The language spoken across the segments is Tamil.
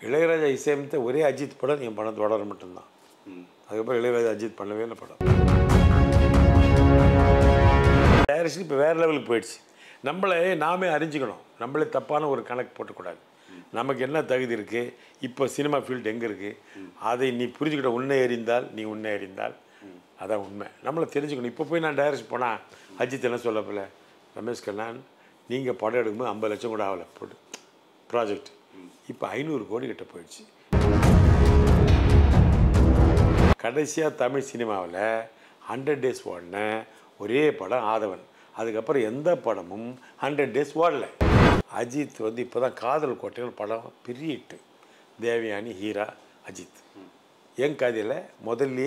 இளையராஜா இசையமைத்த ஒரே அஜித் படம் என் படம் தொடர மட்டும்தான் ம். அதுக்கப்புறம் இளையராஜா அஜித் பண்ணவே இல்லை படம் டைரக்ஷன் இப்போ வேறு லெவலுக்கு போயிடுச்சு நம்மளை நாமே அறிஞ்சிக்கணும் நம்மளே தப்பான ஒரு கணக்கு போட்டக்கூடாது நமக்கு என்ன தகுதி இருக்குது இப்போ சினிமா ஃபீல்டு எங்கே இருக்குது அதை நீ புரிஞ்சுக்கிட்ட உன்னை அறிந்தால் நீ உன்னை அறிந்தால் அதான் உண்மை நம்மளை தெரிஞ்சுக்கணும் இப்போ போய் நான் டைரக்ஷன் போனால் அஜித் என்ன சொல்ல போல ரமேஷ் கண்ணான் நீங்கள் படம் எடுக்கும்போது ஐம்பது லட்சம் கூட ஆகலை போட்டு ப்ராஜெக்ட் இப்போ ஐநூறு கோடி கிட்ட போயிடுச்சு கடைசியாக தமிழ் சினிமாவில் ஹண்ட்ரட் டேஸ் ஓடின ஒரே படம் ஆதவன் அதுக்கப்புறம் எந்த படமும் ஹண்ட்ரட் டேஸ் ஓடல அஜித் வந்து இப்போ தான் காதல் கோட்டைன்னு படம் பெரிய ஹிட்டு தேவயானி ஹீரா அஜித் என் கதையில் முதல்லயே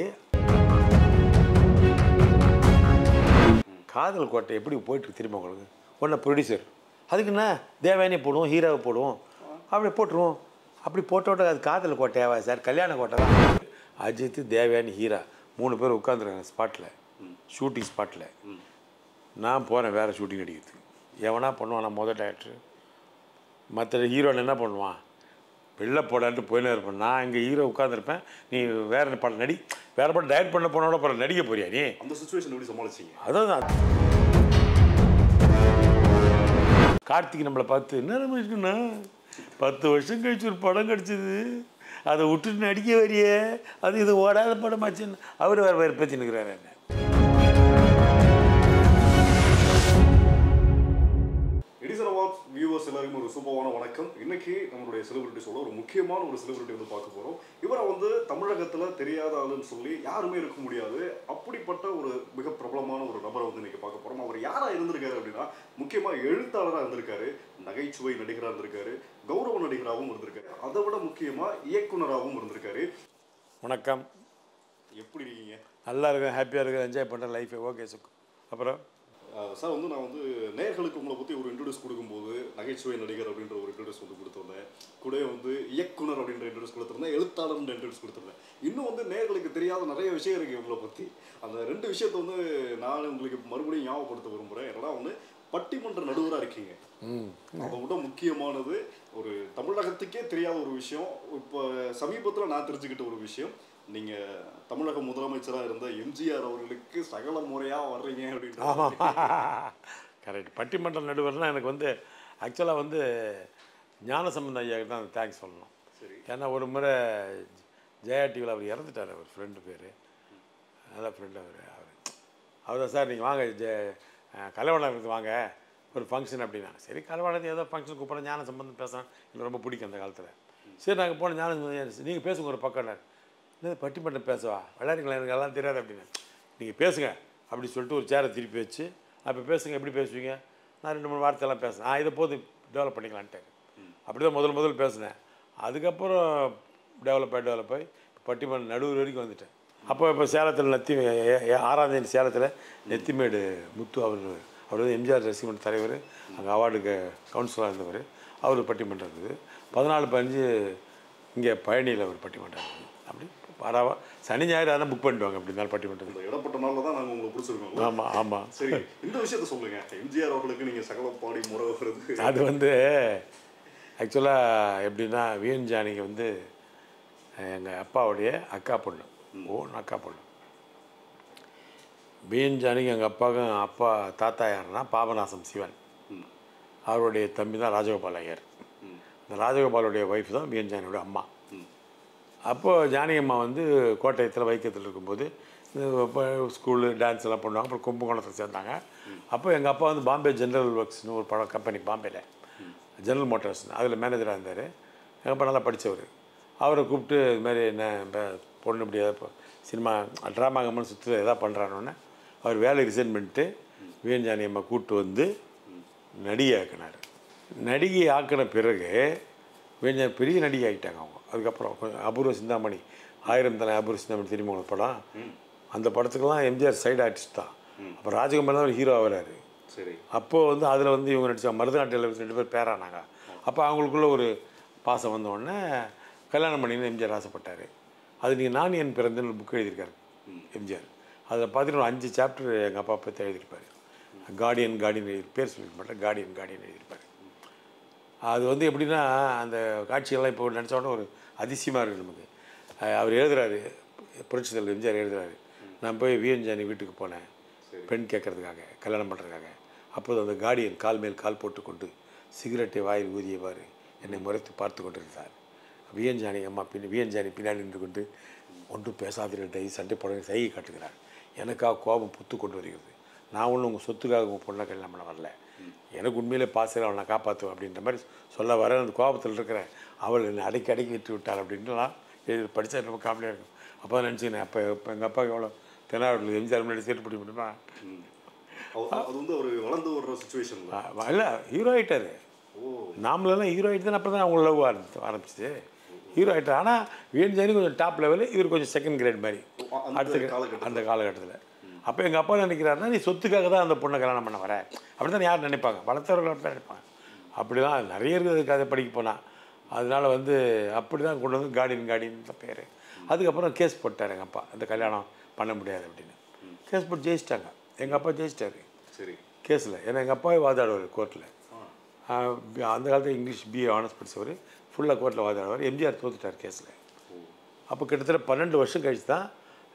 காதல் கோட்டை எப்படி போயிட்டு திரும்ப உங்களுக்கு ஒன்று ப்ரொடியூசர் அதுக்கு என்ன தேவயானி போடுவோம் ஹீரோவை போடுவோம் அப்படி போட்டுருவோம் அப்படி போட்டோட அது காதல் கோட்டையாவா சார் கல்யாண கோட்டை தான் அஜித் தேவயானி ஹீரா மூணு பேர் உட்காந்துருக்காங்க ஸ்பாட்டில் ஷூட்டிங் ஸ்பாட்டில் நான் போகிறேன் வேறு ஷூட்டிங் அடிக்கிறதுக்கு எவனா பண்ணுவான் நான் முதல் டேரக்டர் மற்ற ஹீரோன் என்ன பண்ணுவான் வெளில போடான்ட்டு போயினே இருப்பேன் நான் இங்கே ஹீரோ உட்காந்துருப்பேன் நீ வேறு படம் நடி வேறு படம் டைரக்ட் பண்ண போனோட படம் நடிக்க போறியா நீ அந்த சுச்சுவேஷன் எப்படி சமாளிச்சீங்க அதான் கார்த்திக் நம்மளை பார்த்து என்ன ரமேஷ் இருக்குண்ணா பத்து வருஷம் கழிச்சு ஒரு படம் கிடச்சிது அதை விட்டுட்டு நடிக்க வரியே அது இது ஓடாத படமாச்சுன்னு அவர் வேறு வேறு பேச்சு நிற்கிறாரு என்ன எடிசன் அவார்ட்ஸ் வியூவர்ஸ் எல்லாருக்கும் ஒரு சூப்பரான வணக்கம் இன்னைக்கு நம்மளுடைய செலிபிரிட்டி சொல்ல ஒரு முக்கியமான ஒரு செலிபிரிட்டி வந்து பார்க்க போறோம் இவரை வந்து தமிழகத்துல தெரியாத ஆளுன்னு சொல்லி யாருமே இருக்க முடியாது அப்படிப்பட்ட ஒரு மிக பிரபலமான ஒரு நபரை வந்து இன்னைக்கு பார்க்க போறோம் அவர் யாரா இருந்திருக்காரு அப்படின்னா முக்கியமா எழுத்தாளரா இருந்திருக்காரு நகைச்சுவை நடிகரா இருந்திருக்காரு கௌரவ நடிகராகவும் இருந்திருக்காரு அதை விட முக்கியமா இயக்குனராகவும் இருந்திருக்காரு வணக்கம் எப்படி இருக்கீங்க நல்லா இருக்கேன் ஹாப்பியாக இருக்கேன் என்ஜாய் பண்ணுறேன் லைஃபை ஓகே சுக்கு அப்புறம் அஹ் சார் வந்து நான் வந்து நேர்களுக்கு உங்களை பற்றி ஒரு இன்ட்ரடியூஸ் கொடுக்கும்போது நகைச்சுவை நடிகர் அப்படின்ற ஒரு இன்ட்ரடியூஸ் வந்து கொடுத்துருந்தேன் கூடவே வந்து இயக்குனர் அப்படின்ற இன்ட்ரடியூஸ் கொடுத்துருந்தேன் எழுத்தாளர்ன்ற இன்ட்ரடியூஸ் கொடுத்துருந்தேன் இன்னும் வந்து நேர்களுக்கு தெரியாத நிறைய விஷயம் இருக்குது இவங்களை பற்றி அந்த ரெண்டு விஷயத்தை வந்து நான் உங்களுக்கு மறுபடியும் ஞாபகப்படுத்த விரும்புகிறேன் என்னன்னா வந்து பட்டிமன்ற நடுவராக இருக்கீங்க ம் அதை விட முக்கியமானது ஒரு தமிழகத்துக்கே தெரியாத ஒரு விஷயம் இப்போ சமீபத்தில் நான் தெரிஞ்சுக்கிட்ட ஒரு விஷயம் நீங்கள் தமிழக முதலமைச்சராக இருந்த எம்ஜிஆர் அவர்களுக்கு சகல முறையாக வர்றீங்க அப்படின்ற ஆமாம் கரெக்ட் பட்டிமன்ற நடுவர்னால் எனக்கு வந்து ஆக்சுவலாக வந்து ஞானசம்பந்த ஐயாவுக்கு தான் தேங்க்ஸ் சொல்லணும் சரி ஏன்னா ஒரு முறை ஜெயா டிவியில் அவர் இறந்துட்டார் அவர் ஃப்ரெண்டு பேர் நல்ல ஃப்ரெண்டு அவர் அவர் அவர் தான் சார் நீங்கள் வாங்க ஜெ கலைவளத்துக்கு வாங்க ஒரு ஃபங்க்ஷன் அப்படின்னா சரி கலைவளத்து ஏதோ ஃபங்க்ஷன் கூப்பிட்றேன் ஞான சம்பந்தம் பேசுகிறேன் எனக்கு ரொம்ப பிடிக்கும் அந்த காலத்தில் சரி நாங்கள் போன ஞான நீங்கள் பேசுங்க ஒரு பக்கம்னார் என்ன பட்டிமன்றம் பேசவா விளையாடுங்களா எனக்கு எல்லாம் தெரியாது அப்படின்னு நீங்கள் பேசுங்க அப்படி சொல்லிட்டு ஒரு சேரை திருப்பி வச்சு அப்போ பேசுங்க எப்படி பேசுவீங்க நான் ரெண்டு மூணு வார்த்தையெல்லாம் பேசுனேன் ஆ இதை போதும் டெவலப் பண்ணிக்கலான்ட்டு அப்படி தான் முதல் முதல் பேசினேன் அதுக்கப்புறம் டெவலப் ஆகி டெவலப் ஆகி பட்டிமன்ற நடுவர் வரைக்கும் வந்துட்டேன் அப்போ இப்போ சேலத்தில் நெத்தி ஏ- ஏ- ஆறாம் தேதி சேலத்தில் நெத்திமேடு முத்து அவர் அவர் வந்து எம்ஜிஆர் ரசிகமன்ற தலைவர் அங்கே அவார்டுக்கு கவுன்சிலராக இருந்தவர் அவர் பட்டிமன்றம் இருக்குது பதினாலு பதினஞ்சு இங்கே பழனியில் ஒரு பட்டிமன்றம் இருக்குது அப்படி பரவா சனி ஞாயிறு ஆனால் புக் பண்ணிடுவாங்க அப்படி இருந்தாலும் பட்டிமன்றத்துக்கு இந்த இடப்பட்ட நாளில் தான் நாங்கள் உங்களை பிடிச்சிருக்கோம் ஆமாம் ஆமாம் சரி இந்த விஷயத்த சொல்லுங்க எம்ஜிஆர் அவர்களுக்கு நீங்கள் சகல பாடி முறை வருது அது வந்து ஆக்சுவலாக எப்படின்னா விஎன் ஜானிக்கு வந்து எங்கள் அப்பாவுடைய அக்கா பொண்ணு ஓன் அக்கா பொண்ணு விஎன் ஜானிக்கு எங்கள் அப்பாவுக்கும் அப்பா தாத்தா யாருன்னா பாபநாசம் சிவன் ம். அவருடைய தம்பி தான் ராஜகோபால் ஐயர் ம். இந்த ராஜகோபாலுடைய ஒய்ஃப் தான் விஎன் ஜானியோட அம்மா ம். அப்போது ஜானகி அம்மா வந்து கோட்டயத்தில் வைக்கத்தில் இருக்கும்போது இந்த இப்போ ஸ்கூலு டான்ஸ் எல்லாம் பண்ணுவாங்க அப்புறம் கும்பகோணத்தில் சேர்ந்தாங்க அப்போ எங்கள் அப்பா வந்து பாம்பே ஜென்ரல் ஒர்க்ஸ்னு ஒரு படம் கம்பெனி பாம்பேல ஜெனரல் மோட்டார்ஸ் அதில் மேனேஜராக இருந்தார் எங்கள் அப்பா நல்லா படித்தவர் அவரை கூப்பிட்டு இது மாதிரி என்ன இப்போ பொண்ணு இப்படி ஏதாவது இப்போ சினிமா ட்ராமா கம்பெனி சுற்று எதாவது பண்ணுறானோன்னே அவர் வேலை ரிசைன் பண்ணிட்டு விஎன் ஜானகி அம்மா கூப்பிட்டு வந்து நடிகை ஆக்கினார் நடிகை ஆக்கின பிறகு கொஞ்சம் பெரிய நடிகை ஆகிட்டாங்க அவங்க அதுக்கப்புறம் கொஞ்சம் அபூர்வ சிந்தாமணி ஆயிரம் தலை அபூர்வ சிந்தாமணி தெரியுமா உங்களுக்கு படம் அந்த படத்துக்கெல்லாம் எம்ஜிஆர் சைடு ஆர்டிஸ்ட் தான் அப்போ ராஜகுமார் தான் ஒரு ஹீரோ ஆகிறாரு சரி அப்போது வந்து அதில் வந்து இவங்க நடிச்சாங்க மருதநாட்டில் ரெண்டு பேர் பேரானாங்க அப்போ அவங்களுக்குள்ள ஒரு பாசம் வந்த உடனே கல்யாணம் பண்ணின்னு எம்ஜிஆர் ஆசைப்பட்டார் அது நீங்கள் நான் என் பிறந்தன்னு புக் எழுதியிருக்காரு எம்ஜிஆர் அதில் பார்த்துட்டு ஒரு அஞ்சு சாப்டர் எங்கள் அப்பா பற்றி எழுதியிருப்பார் கார்டியன் கார்டியன் எழுதி பேர் சொல்லிக்க மாட்டேன் கார்டியன் கார்டியன் எழுதியிருப்பார் அது வந்து எப்படின்னா அந்த காட்சிகள்லாம் இப்போ நினச்ச உடனே ஒரு அதிசயமாக இருக்குது நமக்கு அஹ் அவர் எழுதுறாரு புரட்சி தலைவர் எம்ஜிஆர் எழுதுறாரு நான் போய் விஎன் ஜானி வீட்டுக்கு போனேன் பெண் கேட்கறதுக்காக கல்யாணம் பண்ணுறதுக்காக அப்போது அந்த கார்டியன் கால் மேல் கால் போட்டுக்கொண்டு சிகரெட்டை வாயில் ஊதியவாறு என்னை முறைத்து பார்த்து கொண்டிருந்தார் விஎன் ஜானி அம்மா பின் விஎன் ஜானி பின்னாடி நின்று கொண்டு ஒன்றும் பேசாதீர்கள் சண்டை போட சைகை காட்டுகிறார் எனக்காக கோபம் புத்து கொண்டு வருகிறது நான் ஒன்றும் உங்கள் சொத்துக்காக உங்கள் பொண்ணை கல்யாணம் பண்ண வரல எனக்கு உண்மையிலே பாசையில் அவளை நான் காப்பாற்றுவேன் அப்படின்ற மாதிரி சொல்ல வர அந்த கோபத்தில் இருக்கிற அவள் என்னை அடக்கி அடக்கி விட்டு விட்டாள் அப்படின்ட்டுலாம் எழுதி படித்தா ரொம்ப காமெடியாக இருக்கும் அப்போ தான் நினச்சிக்கினேன் அப்போ இப்போ எங்கள் அப்பாவுக்கு எவ்வளோ தென்னாவட்டில் எம்ஜிஆர் முன்னாடி சேர்த்து பிடிக்க முடியுமா அவ- அது வந்து அவர் வளர்ந்து வர்ற சுச்சுவேஷன்ல இல்லை ஹீரோ ஆகிட்டார் ஓ நாமளெல்லாம் ஹீரோ ஆகிட்டு தான் அப்புறம் தான் அவங்க லவ் ஆரம்பிச்சு ஆரம்பிச்சிது ஹீரோ ஆகிட்டார் ஆனால் விஎன் ஜானி கொஞ்சம் டாப் லெவலு இவர் கொஞ்சம் செகண்ட் கிரேட் மாதிரி அந்த அடுத்த காலகட்டத்துல. அந்த காலகட்டத்தில் அப்போ எங்கள் அப்பா நினைக்கிறாருன்னா நீ சொத்துக்காக தான் அந்த பொண்ணை கல்யாணம் பண்ண வர அப்படி தான் யார் நினைப்பாங்க வளர்த்தவர்கள் அப்படி தான் நினைப்பாங்க அப்படி தான் நிறைய இருக்குது கதை படிக்க போனால் அதனால வந்து அப்படி தான் கொண்டு வந்து கார்டியன் கார்டியன் தான் பேர் அதுக்கப்புறம் கேஸ் போட்டார் எங்கள் அப்பா அந்த கல்யாணம் பண்ண முடியாது அப்படின்னு கேஸ் போட்டு ஜெயிச்சிட்டாங்க எங்கள் அப்பா ஜெயிச்சிட்டாரு சரி கேஸில் ஏன்னா எங்கள் அப்பாவே வாதாடுவார் கோர்ட்டில் ஆ அந்த காலத்தில் இங்கிலீஷ் பிஏ ஆனர்ஸ் படித்தவர் ஃபுல்லாக கோர்ட்டில் வாதாடுவார் எம்ஜிஆர் தோத்துட்டார் கேஸில் அப்போ கிட்டத்தட்ட பன்னெண்டு வருஷம் கழிச்சு தான்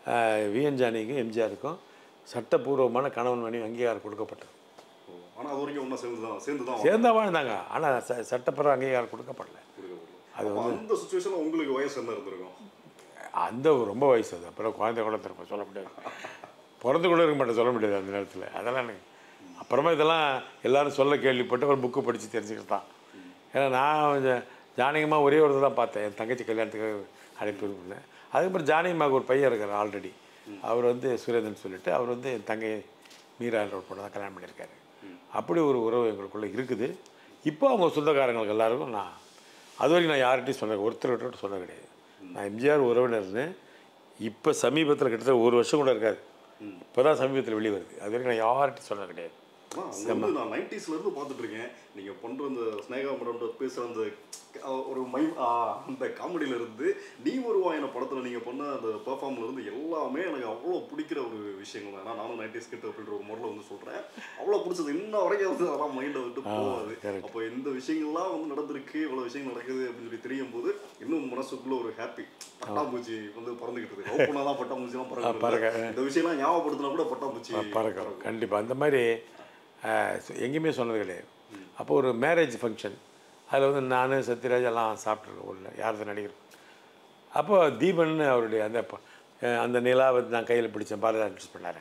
விஎன் ஜானிக்கும் எம்ஜிஆருக்கும் சட்டப்பூர்வமான கணவன் மனைவி அங்கீகாரம் கொடுக்கப்பட்டது ஓ ஆனால் அது வரைக்கும் ஒன்றா சேர்ந்து தான் சேர்ந்து தான் சேர்ந்தா வாழ்ந்தாங்க ஆனால் ச சட்டப்பூர்வ அங்கீகாரம் கொடுக்கப்படல அது அந்த சுச்சுவேஷனில் உங்களுக்கு வயசு என்ன இருந்திருக்கும் அந்த ரொம்ப வயசு அது அப்புறம் குழந்தை கூட திரும்ப சொல்ல முடியாது பிறந்து கூட இருக்க மாட்டேன் சொல்ல முடியாது அந்த நேரத்தில் அதெல்லாம் எனக்கு அப்புறமா இதெல்லாம் எல்லாரும் சொல்ல கேள்விப்பட்டு ஒரு புக்கு படித்து தெரிஞ்சுக்கிட்டு தான் ஏன்னா நான் கொஞ்சம் ஜானகமாக ஒரே ஒரு தான் பார்த்தேன் என் தங்கச்சி கல்யாணத்துக்கு அழைப்பு இருந்தேன் அதுக்கப்புறம் ஜானகிமாவுக்கு ஒரு பையன் இருக்கார் ஆல்ரெடி அவர் வந்து சுரேந்தன் சொல்லிட்டு அவர் வந்து என் தங்கை மீரான்ற ஒரு பொண்ணை தான் கல்யாணம் பண்ணியிருக்காரு அப்படி ஒரு உறவு எங்களுக்குள்ளே இருக்குது இப்போ அவங்க சொந்தக்காரங்களுக்கு எல்லாருக்கும் நான் அது வரைக்கும் நான் யார்கிட்டையும் சொன்ன ஒருத்தர் சொன்னது கிடையாது நான் எம்ஜிஆர் உறவினர்னு இப்போ சமீபத்தில் கிட்டத்தட்ட ஒரு வருஷம் கூட இருக்காது இப்போ தான் சமீபத்தில் வெளியே வருது அது வரைக்கும் நான் யார்கிட்டையும் சொன்னது கிடையாது ஆனா, அவங்க வந்து நான் 90s ல இருந்து பார்த்துட்டு இருக்கேன் நீங்க பண்ற அந்த ஸ்னேகா மேடம் பேசுற அந்த அஹ், ஒரு மை ஆஹ், அந்த காமெடியில இருந்து நீ வருவா என படத்துல நீங்க பண்ண அந்த பெர்ஃபார்ம்ல இருந்து எல்லாமே எனக்கு அவ்வளோ பிடிக்கிற ஒரு விஷயங்கள் தான் ஏன்னா நானும் நைன்டிஸ் கிட்ட அப்படின்ற ஒரு முறையில் வந்து சொல்றேன் அவ்வளோ பிடிச்சது இன்ன வரைக்கும் வந்து அதெல்லாம் மைண்டை விட்டு போகாது correct. அப்போ இந்த விஷயங்கள்லாம் வந்து நடந்திருக்கு இவ்வளோ விஷயங்கள் நடக்குது அப்படின்னு சொல்லி தெரியும் போது இன்னும் மனசுக்குள்ள ஒரு ஹாப்பி பட்டாம்பூச்சி வந்து பறந்துகிட்டு இருக்கு ஓப்பனாக தான் பட்டாம்பூச்சிலாம் பறக்க. பறக்க இந்த விஷயம்லாம் ஞாபகப்படுத்தினா கூட பட்டாம்பூச்சி பறக்கும் கண்டிப்பாக அந்த மாதிரி அஹ், சொ- எங்கேயுமே சொன்னது கிடையாது அப்போ ஒரு மேரேஜ் ஃபங்க்ஷன் அதில் வந்து நான் சத்யராஜ் எல்லாம் சாப்பிட்ருக்கோம் உள்ள யாரது நடிகர் அப்போ தீபன் அவருடைய அந்த ப- அஹ், அந்த நிலாவை நான் கையில் பிடிச்சேன் பாரதா இன்ட்ரெஸ்ட் பண்ணார்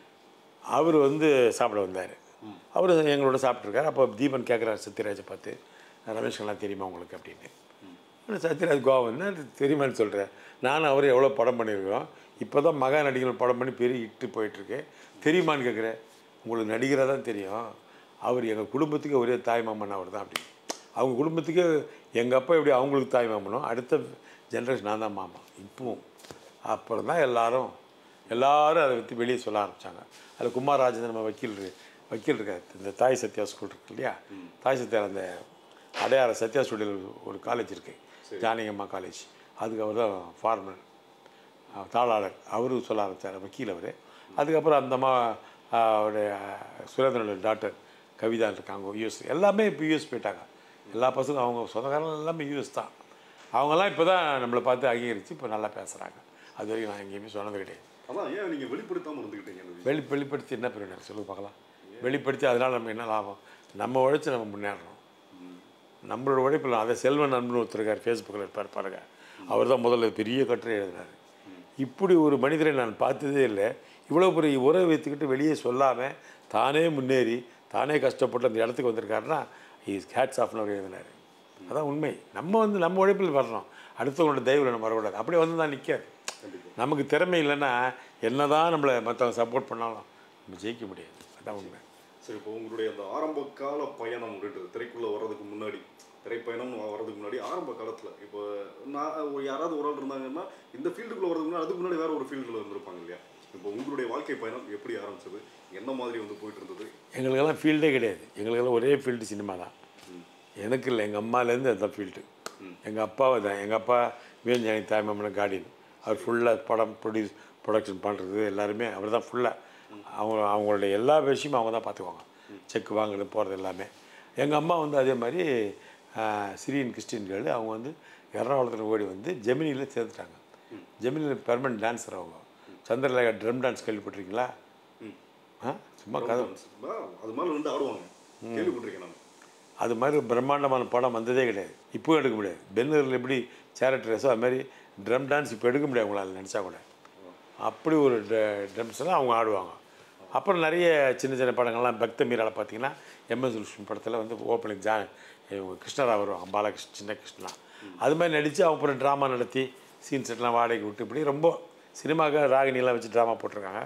அவர் வந்து சாப்பிட வந்தார் அவர் எங்களோட சாப்பிட்ருக்காரு அப்போ தீபன் கேட்குறாரு சத்யராஜை பார்த்து ரமேஷ்கெல்லாம் தெரியுமா உங்களுக்கு அப்படின்னு ஆனால் சத்யராஜ் கோவா வந்து அது தெரியுமான்னு சொல்கிறேன் நானும் அவர் எவ்வளோ படம் பண்ணியிருக்கிறோம் இப்போ தான் மகா நடிகர்கள் படம் பண்ணி பெரிய இட்டு போயிட்டுருக்கு தெரியுமான்னு கேட்குறேன் உங்களுக்கு நடிகராக தான் தெரியும் அவர் எங்கள் குடும்பத்துக்கு ஒரே தாய் மாமன் அவர் தான் அப்படி அவங்க குடும்பத்துக்கு எங்கள் அப்பா எப்படி அவங்களுக்கு தாய் மாமனோ அடுத்த ஜென்ரேஷன் நான் தான் மாமா இப்பவும் அப்புறம் தான் எல்லாரும் எல்லாரும் அதை பற்றி வெளியே சொல்ல ஆரம்பித்தாங்க அதில் குமார் ராஜேந்திரன் நம்ம வக்கீல் இரு- வக்கீல் இருக்கார் இந்த தாய் சத்யா ஸ்கூல் இருக்கு இல்லையா தாய் சத்யா அந்த அடையாறு சத்யா ஸ்டுடியோவில் ஒரு காலேஜ் இருக்குது ஜானகம்மா காலேஜ் அதுக்கு அவர் தான் ஃபார்மர் தாளாளர் அவரு சொல்ல ஆரம்பித்தார் வக்கீல் அவர் அதுக்கப்புறம் அந்த அம்மா ஆஹ், அவருடைய சுரேந்திரனோட டாக்டர் கவிதா இருக்காங்க யூஎஸ் எல்லாமே இப்போ யூஎஸ் போயிட்டாங்க எல்லா பசங்களும் அவங்க சொந்தக்காரங்க எல்லாமே யூஎஸ் தான் அவங்கெல்லாம் இப்போ தான் நம்மளை பார்த்து அங்கீகரித்து இப்போ நல்லா பேசுகிறாங்க அது வரைக்கும் நான் எங்கேயுமே சொன்னது கிடையாது அதான் ஏன் நீங்க வெளிப்படுத்தாம இருந்துக்கிட்டீங்க இந்த விஷயம் வெளி வெளிப்படுத்தி என்ன பிரயோஜனம் சொல்லு பார்க்கலாம் வெளிப்படுத்தி அதனால் நம்ம என்ன லாபம் நம்ம உழைச்சி நம்ம முன்னேறணும் நம்மளோட உழைப்பில் அதை செல்வன் நண்பன் ஒருத்தர் இருக்கார் ஃபேஸ்புக்கில் இருப்பார் பாருங்க அவர் தான் முதல்ல பெரிய கட்டுரை எழுதினார் இப்படி ஒரு மனிதரை நான் பார்த்ததே இல்லை இவ்வளோ பெரிய உறவை வைத்துக்கிட்டு வெளியே சொல்லாமல் தானே முன்னேறி தானே கஷ்டப்பட்டு அந்த இடத்துக்கு வந்திருக்காருன்னா இஸ் ஹேட்ஸ் ஆஃப்னு அவர் எழுதினார் அதான் உண்மை நம்ம வந்து நம்ம உழைப்பில் வர்றோம் அடுத்தவங்களோட தயவில் நம்ம வரக்கூடாது அப்படியே வந்து தான் நிற்காது நமக்கு திறமை இல்லைன்னா என்னதான் நம்மளை மற்றவங்க சப்போர்ட் பண்ணாலும் நம்ம ஜெயிக்க முடியாது அதான் உண்மை சரி இப்போ உங்களுடைய அந்த ஆரம்ப கால பயணம் அப்படின்றது திரைக்குள்ள வர்றதுக்கு முன்னாடி திரைப்பயணம் வர்றதுக்கு முன்னாடி ஆரம்ப காலத்துல இப்போ நான் ஒரு யாராவது ஒரு ஆள் இருந்தாங்கன்னா இந்த ஃபீல்டுக்குள்ள வர்றதுக்கு முன்னாடி அதுக்கு முன்னாடி வேற ஒரு ஃபீல்டுல இருந்திருப்பாங்க இல்லையா இப்போ உங்களுடைய வாழ்க்கை பயணம் எப்படி ஆரம்பிச்சது என்ன மாதிரி வந்து போயிட்டு இருந்தது எங்களுக்கெல்லாம் ஃபீல்டே கிடையாது எங்களுக்கெல்லாம் ஒரே ஃபீல்டு சினிமா தான் எனக்கு இல்லை எங்கள் அம்மாலேருந்து அதுதான் ஃபீல்டு எங்கள் அப்பாவை தான் எங்கள் அப்பா வீரஞ்சாணி தாய்மாமன கார்டியன் அவர் ஃபுல்லாக படம் ப்ரொடியூஸ் ப்ரொடக்ஷன் பண்ணுறது எல்லாருமே அவர் தான் ஃபுல்லாக அவங்க அவங்களுடைய எல்லா விஷயமும் அவங்க தான் பார்த்துக்குவாங்க செக் வாங்குறது போகிறது எல்லாமே எங்கள் அம்மா வந்து அதே மாதிரி சிரியன் கிறிஸ்டின்கள் அவங்க வந்து எர்ணாகுளத்தில் ஓடி வந்து ஜெமினியில் சேர்த்துட்டாங்க ஜெமினியில் பெர்மனன்ட் டான்ஸர் அவங்க சந்திரலேகா ட்ரம் டான்ஸ் கேள்விப்பட்டிருக்கீங்களா ம். ஆ சும்மா கதை ஆ, அது மாதிரி வந்து ஆடுவாங்க கேள்விப்பட்டிருக்கேன் நான் அது மாதிரி பிரம்மாண்டமான படம் வந்ததே கிடையாது இப்போ எடுக்க முடியாது பென்னூரில் எப்படி சேரட் ரேஸோ அது மாதிரி ட்ரம் டான்ஸ் இப்போ எடுக்க முடியாது அவங்களால நினச்சா கூட அப்படி ஒரு ட்ரம்ஸ்லாம் அவங்க ஆடுவாங்க அப்புறம் நிறைய சின்ன சின்ன படங்கள்லாம் பக்த மீரால பார்த்தீங்கன்னா எம்எஸ் விஷ்ணு படத்தில் வந்து ஓப்பனிங் ஜா இவங்க கிருஷ்ணரா வருவாங்க பாலகிருஷ்ண சின்ன கிருஷ்ணா அது மாதிரி நடித்து அவங்க அப்புறம் ட்ராமா நடத்தி சீன் செட்லாம் வாடகைக்கு விட்டு இப்படி ரொம்ப சினிமாவுக்கு ராகினிலாம் வச்சு ட்ராமா போட்டிருக்காங்க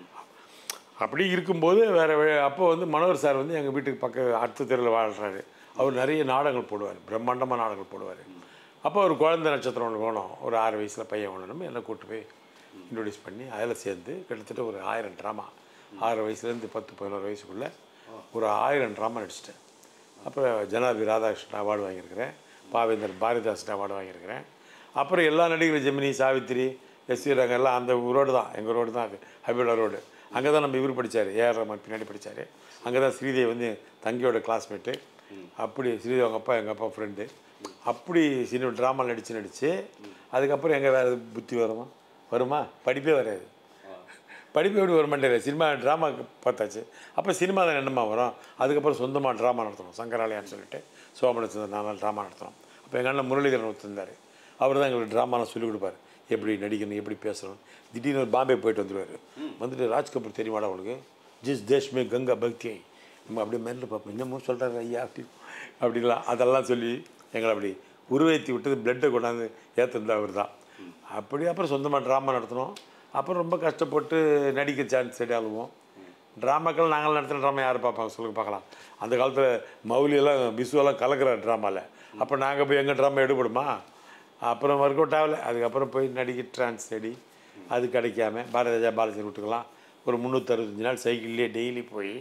அப்படி இருக்கும்போது வேறு அப்போ வந்து மனோகர் சார் வந்து எங்கள் வீட்டுக்கு பக்க அடுத்த தெருவில் வாழ்கிறாரு அவர் நிறைய நாடகங்கள் போடுவார் பிரம்மாண்டமாக நாடகங்கள் போடுவார் அப்போ ஒரு குழந்தை நட்சத்திரம் ஒன்று வேணும் ஒரு ஆறு வயசில் பையன் வேணும்னு என்னை கூப்பிட்டு போய் இன்ட்ரடியூஸ் பண்ணி அதில் சேர்ந்து கிட்டத்தட்ட ஒரு ஆயிரம் ட்ராமா ஆறு வயசுலேருந்து பத்து பதினோரு வயசுக்குள்ளே ஒரு ஆயிரம் ட்ராமா நடிச்சிட்டேன் அப்புறம் ஜனாபி ராதாகிருஷ்ணன் அவார்டு வாங்கியிருக்கிறேன் பாவேந்தர் பாரதிதாசன் அவார்டு வாங்கியிருக்கிறேன் அப்புறம் எல்லா நடிகரும் ஜெமினி சாவித்திரி எஸ் வி ரங்க எல்லாம் அந்த ரோடு தான் எங்கள் ரோடு தான் அது ஹபிலா ரோடு அங்கே தான் நம்ம இவர் படித்தார் ஏஆர் ரஹ்மான் பின்னாடி படித்தார் அங்கே தான் ஸ்ரீதேவி வந்து தங்கியோட கிளாஸ்மேட்டு அப்படி ஸ்ரீதேவி அவங்க அப்பா எங்கள் அப்பா ஃப்ரெண்டு அப்படி சினிமா ட்ராமா நடித்து நடித்து அதுக்கப்புறம் எங்கே வேறு புத்தி வருமா வருமா படிப்பே வராது படிப்பு எப்படி வர மாட்டேங்குது சினிமா ட்ராமா பார்த்தாச்சு அப்போ சினிமா தான் என்னமா வரும் அதுக்கப்புறம் சொந்தமாக ட்ராமா நடத்தணும் சங்கராலயான்னு சொல்லிட்டு சோமனச்சந்திரன் நாங்கள் ட்ராமா நடத்தணும் அப்போ எங்கள் அண்ணன் முரளிதரன் ஒருத்தந்தார் அவர் தான் எங்களுக்கு ட்ராமாலாம் சொல்லிக் கொடுப்பாரு எப்படி நடிக்கணும் எப்படி பேசணும் திடீர்னு ஒரு பாம்பே போயிட்டு வந்துடுவார் வந்துட்டு ராஜ் கபூர் தெரியுமாடா உங்களுக்கு ஜிஸ் தேஷ்மே கங்கா பக்தி நம்ம அப்படியே மெல்ல பார்ப்போம் இன்னமும் சொல்கிறாரு ஐயா அப்படி அப்படிலாம் அதெல்லாம் சொல்லி எங்களை அப்படி உருவேற்றி விட்டது பிளட்டை கொண்டாந்து ஏற்றுனது அவர் தான் அப்படி அப்புறம் சொந்தமாக ட்ராமா நடத்தினோம் அப்புறம் ரொம்ப கஷ்டப்பட்டு நடிக்க சான்ஸ் ரெடி ஆகுவோம் ட்ராமாக்கள் நாங்கள் நடத்துகிற ட்ராமா யார் பார்ப்பாங்க சொல்லுங்க பார்க்கலாம் அந்த காலத்தில் மௌலியெல்லாம் விசுவெல்லாம் கலக்கிற ட்ராமாவில் அப்போ நாங்கள் போய் எங்கள் ட்ராமா எடுபடுமா அப்புறம் ஒர்க் அவுட் ஆகலை அதுக்கப்புறம் போய் நடிக்க ட்ரான்ஸ் தேடி அது கிடைக்காம பாரதிராஜா பாலச்சந்திரன் விட்டுக்கலாம் ஒரு முந்நூற்றறுபத்தஞ்சு நாள் சைக்கிள்லேயே டெய்லி போய்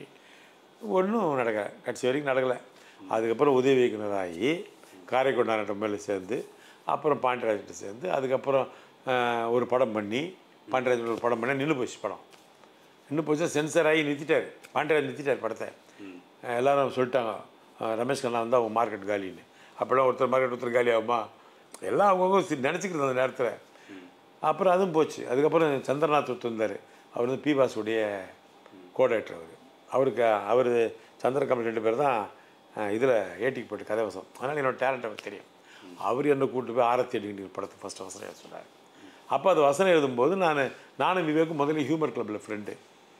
ஒன்றும் நடக்கலை கடைசி வரைக்கும் நடக்கலை அதுக்கப்புறம் உதவி இயக்குனராகி காரைக்கொண்டாட்ட மேலே சேர்ந்து அப்புறம் பாண்டியராஜன்ட்ட சேர்ந்து அதுக்கப்புறம் ஆஹ், ஒரு படம் பண்ணி பாண்டியராஜன் ஒரு படம் பண்ணி நின்று போச்சு படம் நின்று போச்சு சென்சர் ஆகி நிறுத்திட்டார் பாண்டியராஜ் நிறுத்திட்டார் படத்தை ஆஹ், எல்லாரும் சொல்லிட்டாங்க ஆஹ், ரமேஷ் கண்ணா வந்து அவங்க மார்க்கெட் காலின்னு அப்போல்லாம் ஒருத்தர் மார்க்கெட் ஒருத்தர் காலி ஆகுமா எல்லாம் அவங்கவுங்க நினச்சிக்கிறது அந்த நேரத்தில் அப்புறம் அதுவும் போச்சு அதுக்கப்புறம் சந்திரநாத் ஒருத்தர் இருந்தார் அவர் வந்து பிபாஸுடைய கோடேட்டர் அவர் அவருக்கு அவர் சந்திரகமல் ரெண்டு பேர் தான் இதில் ஏட்டிக்கு போட்டு கதை வசம் அதனால் என்னோட டேலண்ட் அவருக்கு தெரியும் அவர் என்னை கூப்பிட்டு போய் ஆரத்தி அடிக்கிற படத்தை ஃபஸ்ட்டு வசனம் எழுத சொன்னார் அப்போ அது வசனம் எழுதும்போது நான் நானும் விவேக்கும் முதல்ல ஹியூமர் கிளப்பில் ஃப்ரெண்டு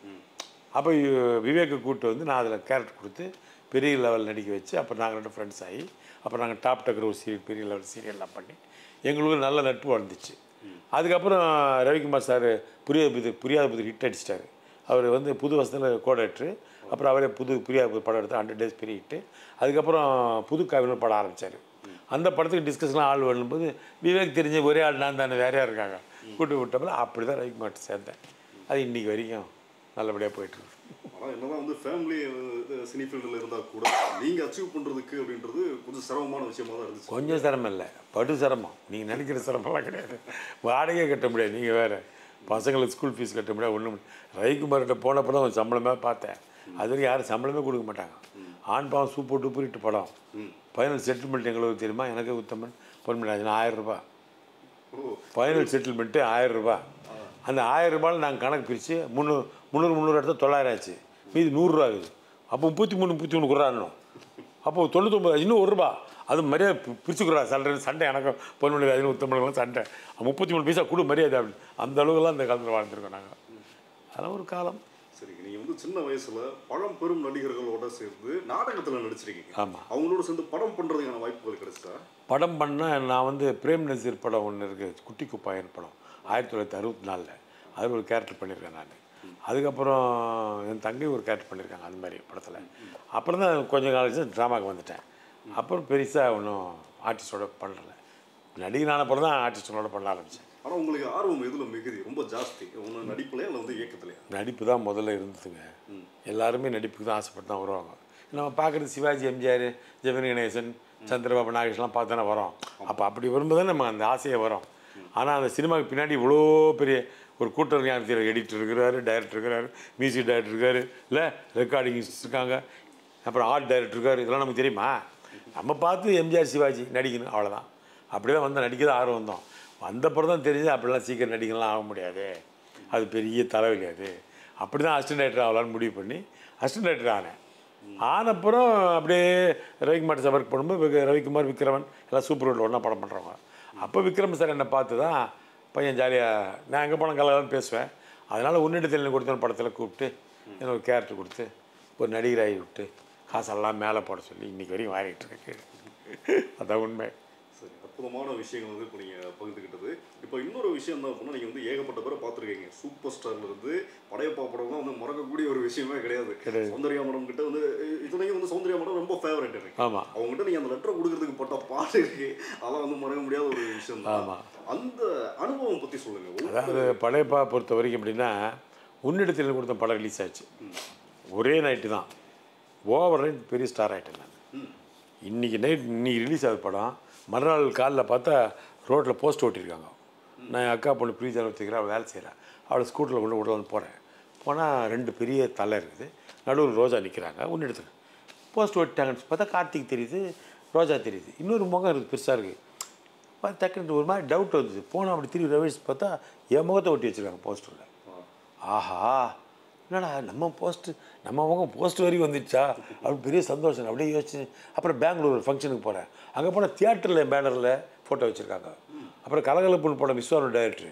அப்போ யு- விவேக்கை கூப்பிட்டு வந்து நான் அதில் கேரக்டர் கொடுத்து பெரிய லெவல் நடிக்க வச்சு அப்புறம் நாங்கள் ரெண்டு ஃப்ரெண்ட்ஸ் ஆகி அப்புறம் நாங்கள் டாப் டக்கர் ஒரு சீரியல் பெரிய லெவல் சீரியல்லாம் பண்ணி எங்களுக்கு நல்ல நட்பு வளர்ந்துச்சு அதுக்கப்புறம் ரவிக்குமார் சார் புரியாத புது புரியாத புது ஹிட் அடிச்சிட்டாரு அவர் வந்து புது வசத்தில் கோடேட்ரு அப்புறம் அவரே புது புரியாத புது படம் எடுத்து ஹண்ட்ரட் டேஸ் பெரிய ஹிட்டு அதுக்கப்புறம் புது காவியம் படம் ஆரம்பித்தார் அந்த படத்துக்கு டிஸ்கஷன்லாம் ஆள் வரும்போது விவேக் தெரிஞ்ச ஒரே ஆள் நான் தானே வேறையாக இருக்காங்க கூட்டு விட்டப்பல அப்படி தான் ரவிக்குமார்ட்ட சேர்ந்தேன் அது இன்றைக்கி வரைக்கும் நல்லபடியாக போயிட்டுருக்கு ஆனால் என்னதான் வந்து ஃபேமிலி சினி ஃபீல்டில் இருந்தால் கூட நீங்கள் அச்சீவ் பண்ணுறதுக்கு அப்படின்றது கொஞ்சம் சிரமமான விஷயமா தான் இருந்துச்சு கொஞ்சம் சிரமம் இல்லை படு சிரமம் நீங்கள் நினைக்கிற சிரமம்லாம் கிடையாது வாடகையே கட்ட முடியாது நீங்கள் வேறு பசங்களுக்கு ஸ்கூல் ஃபீஸ் கட்ட முடியாது ஒன்றும் ரவிக்குமார்கிட்ட போனப்போ தான் அவன் சம்பளமே பார்த்தேன் அது வரைக்கும் யாரும் சம்பளமே கொடுக்க மாட்டாங்க ஆண் பாவம் சூப்பர் டூப்பர் இட்டு படம் ஃபைனல் செட்டில்மெண்ட் எங்களுக்கு தெரியுமா எனக்கு உத்தமன் பொன்மராஜன் ஆயிரம் ரூபாய் ஓ ஃபைனல் செட்டில்மெண்ட்டு ஆயிரம் ரூபாய் அந்த ஆயிரம் ரூபாயில் நாங்கள் கணக்கு பிரித்து முந்நூறு முந்நூறு முந்நூறு இடத்துல தொள்ளாயிரம் ஆச்சு மீதி நூறுரூவா ஆகுது அப்போ முப்பத்தி மூணு முப்பத்தி மூணு குறாடணும் அப்போ தொண்ணூத்தொம்பது இன்னும் ஒரு ரூபா அது மரியாதை பி- பிரிச்சுக்கிறா சண்டை சண்டை எனக்கும் பொன்மொழி அதில் உத்தமனுக்கும் சண்டை முப்பத்தி மூணு பைசா கொடு மரியாதை அப்படின்னு அந்த அளவுக்குலாம் அந்த காலத்தில் வாழ்ந்துருக்கோம் நாங்கள் அதெல்லாம் ஒரு காலம் சரி நீங்கள் வந்து சின்ன வயசுல பழம்பெரும் நடிகர்களோட சேர்ந்து நாடகத்தில் நடிச்சிருக்கீங்க ஆமாம் அவங்களோட சேர்ந்து படம் பண்ணுறதுக்கான வாய்ப்புகள் கிடைச்சா படம் பண்ணால் நான் வந்து பிரேம் நசீர் படம் ஒன்று இருக்குது குட்டி குப்பாயன் படம் ஆயிரத்தி தொள்ளாயிரத்தி அறுபத்தி நாலில் அது ஒரு கேரக்டர் பண்ணியிருக்கேன் நான் அதுக்கப்புறம் என் தங்கை ஒரு கேரக்டர் பண்ணியிருக்காங்க அந்த மாதிரி படத்தில் அப்புறம் தான் கொஞ்சம் காலேஜ் ட்ராமாவுக்கு வந்துட்டேன் அப்புறம் பெருசாக ஒன்றும் ஆர்டிஸ்டோட பண்ணல நடிகனான படம் தான் ஆர்டிஸ்டோட பண்ண ஆரம்பித்தேன் ஆனால் உங்களுக்கு ஆர்வம் எதில் மிகுதி ரொம்ப ஜாஸ்தி ஒன்று நடிப்புலையா இல்லை வந்து இயக்கத்துலையா நடிப்பு தான் முதல்ல இருந்ததுங்க எல்லாருமே நடிப்புக்கு தான் ஆசைப்பட்டு தான் வருவாங்க நம்ம பார்க்குறது சிவாஜி எம்ஜிஆர் ஜெமினி கணேசன் சந்திரபாபு நாகேஷ்லாம் பார்த்து தானே வரோம் அப்போ அப்படி வரும்போது தான் நம்ம அந்த ஆசையை வரும் ஆனால் அந்த சினிமாவுக்கு பின்னாடி இவ்வளோ பெரிய ஒரு கூட்டம் ஞானத்தில் எடிட்டர் இருக்கிறாரு டைரக்டர் இருக்கிறாரு மியூசிக் டைரக்டர் இருக்காரு இல்லை ரெக்கார்டிங் இருக்காங்க அப்புறம் ஆர்ட் டைரக்டர் இருக்காரு இதெல்லாம் நமக்கு தெரியுமா நம்ம பார்த்து எம்ஜிஆர் சிவாஜி நடிக்கணும் அவ்வளோதான் அப்படி தான் வந்து நடிக்க தான் ஆர்வம் வந்தோம் வந்தப்புறம் தான் தெரிஞ்சு அப்படிலாம் சீக்கிரம் நடிக்கலாம் ஆக முடியாது அது பெரிய தலைவலி அது அப்படி தான் அசிஸ்டன்ட் டைரக்டர் ஆகலான்னு முடிவு பண்ணி அசிஸ்டன்ட் டைரக்டர் ஆனேன் ஆனப்புறம் அப்படியே ரவிக்குமார் சார் ஒர்க் பண்ணும்போது விக- ரவிக்குமார் விக்ரமன் எல்லாம் சூப்பர் ரோட்டில் ஒன்றா படம் பண்ணுறவங்க அப்போ விக்ரம் சார் என்னை பார்த்து தான் பையன் ஜாலியாக நான் எங்கே போன கலகலன்னு பேசுவேன் அதனால் உன்னிடத்தில் கொடுத்த படத்தில் கூப்பிட்டு எனக்கு ஒரு கேரக்டர் கொடுத்து ஒரு நடிகராகி விட்டு காசெல்லாம் மேலே போட சொல்லி இன்றைக்கி வரையும் வாங்கிட்டு இருக்கு அதான் உண்மை சரி அற்புதமான விஷயங்கள் வந்து இப்போ நீங்கள் பகிர்ந்துக்கிட்டது இப்போ இன்னொரு விஷயம் தான் அப்படின்னா நீங்கள் வந்து ஏகப்பட்ட பேரை பார்த்துருக்கீங்க சூப்பர் ஸ்டார்ல இருந்து படையப்பா படம்லாம் வந்து மறக்கக்கூடிய ஒரு விஷயமே கிடையாது கிடையாது. சௌந்தர்யா மேடம் கிட்ட வந்து இதுலையும் வந்து சௌந்தர்யா மேடம் ரொம்ப ஃபேவரட் எனக்கு ஆமாம் அவங்ககிட்ட நீங்கள் அந்த லெட்டர் கொடுக்கறதுக்கு பட்ட பாட்டு இருக்கு அதெல்லாம் வந்து மறக்க முடியாத ஒரு விஷயம் தான் ஆமா. அந்த அனுபவம் பற்றி சொல்லுங்க ஒவ்வொரு- அதாவது படையப்பா பொறுத்த வரைக்கும் எப்படின்னா உன்னிடத்தில் கொடுத்த படம் ரிலீஸ் ஆச்சு ஒரே நைட்டு தான் ஓவர் நைட் பெரிய ஸ்டார் ஆகிட்டேன் நான் ம். இன்றைக்கி நைட் இன்னைக்கு ரிலீஸ் ஆகுது படம் மறுநாள் காலைல பார்த்தா ரோட்டில் போஸ்ட் ஓட்டியிருக்காங்க நான் என் அக்கா பொண்ணு ப்ரீஜா வச்சுக்கிறேன் அவள் வேலை செய்கிறேன் அவளை ஸ்கூட்டரில் கொண்டு விட வந்து போகிறேன் போனால் ரெண்டு பெரிய தலை இருக்குது நடுவில் ரோஜா நிற்கிறாங்க உன்னிடத்தில் போஸ்ட் ஓட்டிட்டாங்கன்னு பார்த்தா கார்த்திக் தெரியுது ரோஜா தெரியுது இன்னொரு முகம் இருக்குது பெருசாக இருக்குது பார்த்து டக்குன்னு ஒரு மாதிரி டவுட் வந்துச்சு போனால் அப்படி திரும்பி ரவிஷ் பார்த்தா என் முகத்தை ஒட்டி வச்சுருக்காங்க போஸ்டரில் ஆஹா என்னடா நம்ம போஸ்ட்டு நம்ம முகம் போஸ்ட் வரைக்கும் வந்துடுச்சா அப்படி பெரிய சந்தோஷம் அப்படியே யோசிச்சு அப்புறம் பெங்களூர் ஒரு ஃபங்க்ஷனுக்கு போகிறேன் அங்கே போனால் தியேட்டரில் பேனரில் ஃபோட்டோ வச்சுருக்காங்க அப்புறம் கலகலப்புன்னு படம் விஸ்வான டைரக்டர்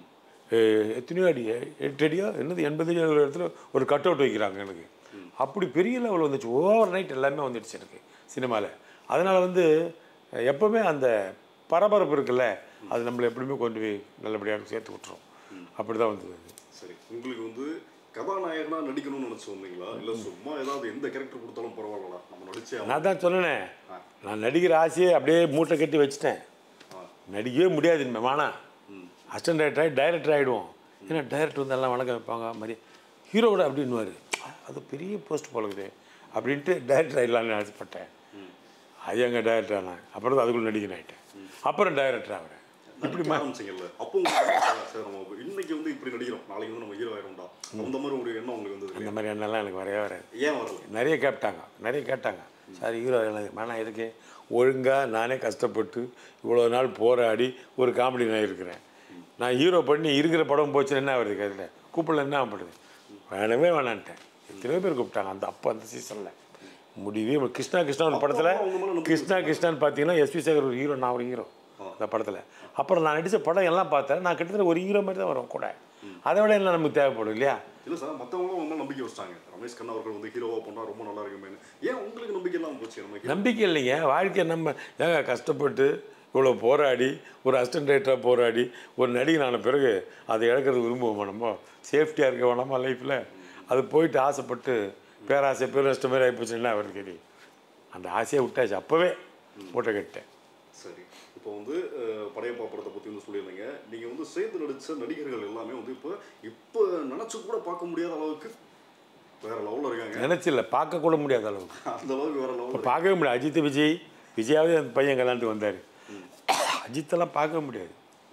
எத்தனையோ அடி எட்டு அடியோ என்னது எண்பது அடி ஒரு இடத்துல ஒரு கட் அவுட் வைக்கிறாங்க எனக்கு அப்படி பெரிய லெவல் வந்துச்சு ஓவர் நைட் எல்லாமே வந்துடுச்சு எனக்கு சினிமாவில் அதனால் வந்து எப்போவுமே அந்த பரபரப்பு இருக்குல்ல அது நம்மளை எப்படியுமே கொண்டு போய் நல்லபடியாக சேர்த்து விட்டுரும் அப்படி தான் வந்தது சரி உங்களுக்கு வந்து கதாநாயகனா நடிக்கணும்னு நினைச்சு வந்தீங்களா இல்ல சும்மா ஏதாவது எந்த கேரக்டர் கொடுத்தாலும் பரவாயில்லடா நம்ம நடிச்சே ஆகணும். நான் தான் சொன்னேனே நான் நடிக்கிற ஆசையை அப்படியே மூட்டை கட்டி வச்சுட்டேன் ஆ. நடிக்கவே முடியாது இனிமே வேணாம் ம். அசிஸ்டன்ட் டைரக்டர் ஆகி டைரக்டர் ஆகிடுவோம் ஏன்னா டைரக்டர் வந்து எல்லாம் வணக்கம் வைப்பாங்க மாதிரி ஹீரோவோட அப்படின்னுவார் அது பெரிய போஸ்ட் போலக்குது அப்படின்ட்டு டைரக்டர் ஆகிடலான்னு ஆசைப்பட்டேன் அது எங்கள் டைரக்டர் ஆனேன் அப்புறம் தான் அதுக்குள்ளே நடிகன் ஆகிட்டேன் அப்புறம் டைரக்டர் ஆகிறேன் நடிக்க ஆரம்பிச்சீங்கல்ல அப்போ உங்களுக்கு சார் நம்ம இன்னைக்கு வந்து இப்படி நடிக்கிறோம் நாளைக்கு வந்து நம்ம ஹீரோ ஆயிரும்டா அந்த மாதிரி ஒரு எண்ணம் உங்களுக்கு வந்தது அந்த மாதிரி எண்ணெல்லாம் எனக்கு வரவே வராது ஏன் வரல நிறைய கேட்டாங்க நிறைய கேட்டாங்க சார் ஹீரோ வேணாம் இருக்கு ஒழுங்காக நானே கஷ்டப்பட்டு இவ்வளோ நாள் போராடி ஒரு காமெடி நான் இருக்கிறேன் நான் ஹீரோ பண்ணி இருக்கிற படம் போச்சுன்னா என்ன வருது கதையில் கூப்பிடல என்ன பண்ணுது வேணவே வேணான்ட்டேன் எத்தனையோ பேர் கூப்பிட்டாங்க அந்த அப்போ அந்த சீசனில் முடிவே முடியல. கிருஷ்ணா கிருஷ்ணா ஒரு படத்தில் அவங்க மேல நம்பிக்கை கிருஷ்ணா கிருஷ்ணான்னு பார்த்தீங்கன்னா எஸ்பி சேகர் ஒரு ஹீரோ நான் ஒரு ஹீரோ அந்த படத்தில் அப்புறம் நான் நடித்த படம் எல்லாம் பார்த்தேன் நான் கிட்டத்தட்ட ஒரு ஹீரோ மாதிரி தான் வரும் கூட அதை விட எல்லாம் நமக்கு தேவைப்படும் இல்லையா இல்ல சார் மத்தவங்களும் வந்து நம்பிக்கை வச்சிட்டாங்க ரமேஷ் கண்ணா அவர்கள் வந்து ஹீரோவா பண்ணா ரொம்ப நல்லா இருக்குமேனு ஏன் உங்களுக்கு நம்பிக்கை இல்லாம போச்சு நம்ம hero- நம்பிக்கை இல்லைங்க வாழ்க்கையை நம்ம ஏங்க கஷ்டப்பட்டு இவ்வளோ போராடி ஒரு அசிஸ்டன்ட் டைரக்டராக போராடி ஒரு நடிகன் ஆன பிறகு அதை இழக்கிறது விரும்புவோமா நம்ம சேஃப்டியாக இருக்க வேணாமா லைஃப்பில் அது போயிட்டு ஆசைப்பட்டு பேராசை பேரஷ்ட மாதிரி ஆகிப்போச்சு என்ன அவருக்கு கேள்வி அந்த ஆசையை விட்டாச்சு அப்போவே மூட்டை கட்டேன் சரி இப்போ வந்து அஹ், படையப்பா படத்தை பத்தி வந்து சொல்லியிருந்தீங்க நீங்க வந்து சேர்ந்து நடிச்ச நடிகர்கள் எல்லாமே வந்து இப்போ இப்போ நினைச்சு கூட பார்க்க முடியாத அளவுக்கு வேற லெவல்ல இருக்காங்க நினச்சில்ல பார்க்க கூட முடியாத அளவுக்கு அந்த அளவுக்கு வேற இப்போ லெவல் பார்க்கவே முடியாது அஜித் விஜய் விஜயாவே அந்த பையன் கல்யாணத்துக்கு வந்தார் அஜித்தெல்லாம் பார்க்க முடியாது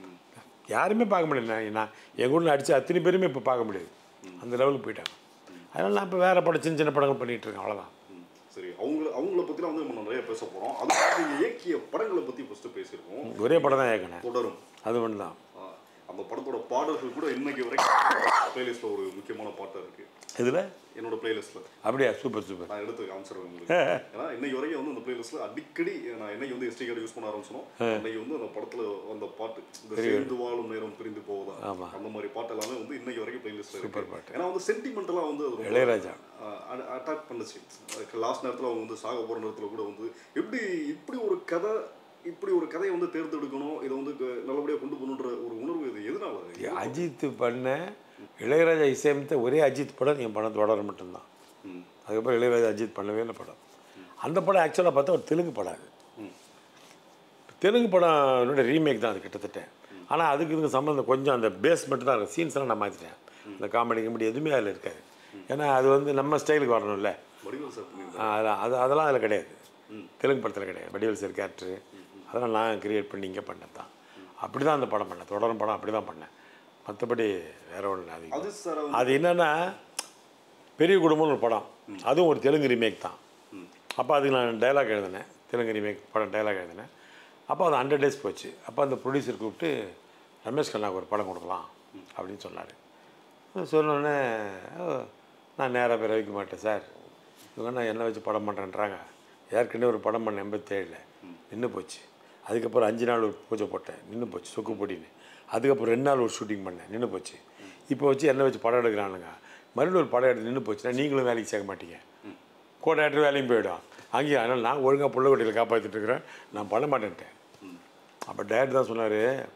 யாருமே பார்க்க முடியாது நான் நான் என் கூட நடித்த அத்தனை பேருமே இப்போ பார்க்க முடியாது அந்த லெவலுக்கு போயிட்டாங்க அதனால் நான் இப்போ வேறு படம் சின்ன சின்ன படங்கள் பண்ணிகிட்டு இருக்கேன் அவ்வளோதான் சரி அவங்கள அவங்கள பத்திலாம் வந்து நம்ம நிறைய பேச போறோம் அதுக்காக நீங்க இயக்கிய படங்களை பத்தி ஃபர்ஸ்ட் பேசியிருக்கோம் ஒரே படம் தான் ஏற்கனவே தொடரும் அது ஒன்று தான் ஆஹ், அந்த படத்தோட பாடல்கள் கூட இன்னைக்கு வரைக்கும் பிளேலிஸ்ட்ல ஒரு முக்கியமான பாட்டா இருக்கு இதில் என்னோட பிளேலிஸ்ட்ல அப்படியா சூப்பர் சூப்பர் நான் எடுத்து காமிச்சிருவேன் உங்களுக்கு ஏன்னா இன்னைக்கு வரைக்கும் வந்து அந்த பிளேலிஸ்ட்ல அடிக்கடி நான் என்னைக்கு வந்து எஸ்டி கார்டு யூஸ் பண்ண ஆரம்பிச்சனோ இன்னைக்கு வந்து அந்த படத்துல வந்த பாட்டு இந்த சேர்ந்து வாழும் நேரம் பிரிந்து போவதா ஆமா. அந்த மாதிரி பாட்டு எல்லாமே வந்து இன்னைக்கு வரைக்கும் பிளேலிஸ்ட்ல Super இருக்கு பாட்டு. ஏன்னா வந்து சென்டிமெண்டலா வந்து அது ரொம்ப இளையராஜா அட்டாக் பண்ணுச்சு லாஸ்ட் நேரத்துல அவங்க வந்து சாக போற நேரத்துல கூட வந்து எப்படி இப்படி ஒரு கதை இப்படி ஒரு கதையை வந்து தேர்ந்தெடுக்கணும் இதை வந்து க- நல்லபடியா கொண்டு போகணுன்ற ஒரு உணர்வு இது எதனால அஜித் பண்ண இளையராஜா இசையமைத்த ஒரே அஜித் படம் என் படம் தொடர மட்டும்தான் ம். அதுக்கப்புறம் இளையராஜா அஜித் பண்ணவே இல்லை படம் அந்த படம் ஆக்சுவலாக பார்த்தா ஒரு தெலுங்கு படம் அது ம். தெலுங்கு படம் ரீமேக் தான் அது கிட்டத்தட்ட ஆனால் அதுக்கு இதுக்கு சம்மந்தம் கொஞ்சம் அந்த பேஸ் மட்டும் தான் இருக்கும் சீன்ஸ் எல்லாம் நான் மாற்றிட்டேன் இந்த காமெடி கிமெடி எதுவுமே அதில் இருக்காது ஏன்னா அது வந்து நம்ம ஸ்டைலுக்கு வரணும்ல வடிவல் சார் பண்ணியிருந்தாரு. ஆ, அதான் அது அதெல்லாம் அதில் கிடையாது ம். தெலுங்கு படத்தில் கிடையாது வடிவேல் சார் கேரக்டரு அதெல்லாம் நான் கிரியேட் பண்ணி இங்கே பண்ணது தான் அப்படி தான் அந்த படம் பண்ணேன் தொடரும் படம் அப்படி தான் பண்ணேன் மற்றபடி வேற ஒன்று அது அது சார் அது என்னன்னா பெரிய குடும்பம்னு ஒரு படம் அதுவும் ஒரு தெலுங்கு ரீமேக் தான் ம். அப்போ அதுக்கு நான் டைலாக் எழுதினேன் தெலுங்கு ரீமேக் படம் டைலாக் எழுதினேன் அப்போ அது ஹண்ட்ரட் டேஸ் போச்சு அப்போ அந்த ப்ரொடியூசர் கூப்பிட்டு ரமேஷ் கண்ணாக்கு ஒரு படம் கொடுக்கலாம் அப்படின்னு சொன்னார் சொன்னோடனே நான் நேராக போய் ரவிக்க மாட்டேன் சார் இவங்க நான் என்ன வச்சு படம் பண்ணுறேன்றாங்க ஏற்கனவே ஒரு படம் பண்ண எண்பத்தேழில் நின்று போச்சு அதுக்கப்புறம் அஞ்சு நாள் ஒரு பூஜை போட்டேன் நின்று போச்சு சொக்கு பொடின்னு அதுக்கப்புறம் ரெண்டு நாள் ஒரு ஷூட்டிங் பண்ணேன் நின்று போச்சு இப்போ வச்சு என்ன வச்சு படம் எடுக்கிறானுங்க மறுபடியும் ஒரு படம் எடுத்து நின்று போச்சுன்னா நீங்களும் வேலைக்கு சேர்க்க மாட்டீங்க கோடாக்டர் வேலையும் போயிடும் அங்கேயும் அதனால் நான் ஒழுங்காக புள்ளக்குட்டியில் காப்பாற்றிட்டு இருக்கிறேன் நான் பண்ண மாட்டேன்ட்டேன் அப்போ டேரக்டர் தான் சொன்னார்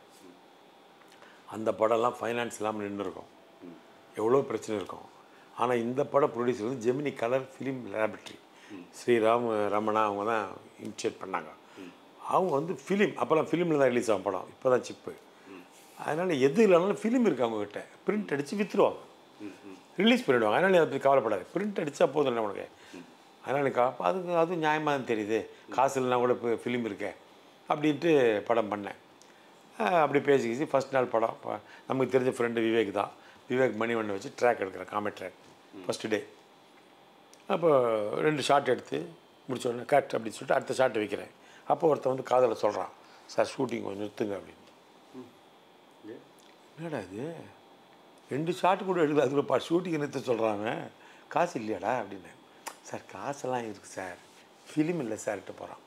அந்த படம்லாம் ஃபைனான்ஸ் இல்லாமல் நின்று இருக்கும் எவ்வளோ பிரச்சனை இருக்கும் ஆனால் இந்த படம் ப்ரொடியூசர் வந்து Gemini colour film laboratory Sriram Ramana அவங்க தான் இனிஷியேட் பண்ணாங்க அவங்க வந்து ஃபிலிம் அப்போல்லாம் ஃபிலிமில் தான் ரிலீஸ் ஆகும் படம் இப்போ தான் சிப்பு அதனால் எது இல்லைனாலும் ஃபிலிம் இருக்குது அவங்கக்கிட்ட பிரிண்ட் அடித்து விற்றுருவாங்க ரிலீஸ் பண்ணிவிடுவாங்க அதனால் நீ அதை பற்றி கவலைப்படாது பிரிண்ட் அடித்தா போதும் இல்லை உனக்கு அதனால் எனக்கு அப்போ அதுக்கு அது நியாயமாக தான் தெரியுது காசு இல்லைனா கூட இப்போ ஃபிலிம் இருக்கே அப்படின்ட்டு படம் பண்ணேன் ஆஹ் அப்படி பேசிக்கிச்சு ஃபஸ்ட் நாள் படம் ப- நமக்கு தெரிஞ்ச ஃப்ரெண்டு விவேக் தான் விவேக் மணிவண்ணை வச்சு ட்ராக் எடுக்கிறேன் காமெட் ட்ராக் ஃபஸ்ட்டு டே அப்போ ரெண்டு ஷாட் எடுத்து முடிச்ச உடனே கட் அப்படின்னு சொல்லிட்டு அடுத்த ஷாட் வைக்கிறேன் அப்போ ஒருத்தன் வந்து காதலை சொல்கிறான் சார் ஷூட்டிங் கொஞ்சம் நிறுத்துங்க அப்படின்னு ஏன்? என்னடா இது ரெண்டு ஷாட் கூட எடுக்கல அதுக்குள்ள பா ஷூட்டிங் நிறுத்த சொல்கிறாங்க காசு இல்லையாடா அப்படின்னு சார் காசெல்லாம் இருக்குது சார் ஃபிலிம் இல்லை சார்கிட்ட போகிறான்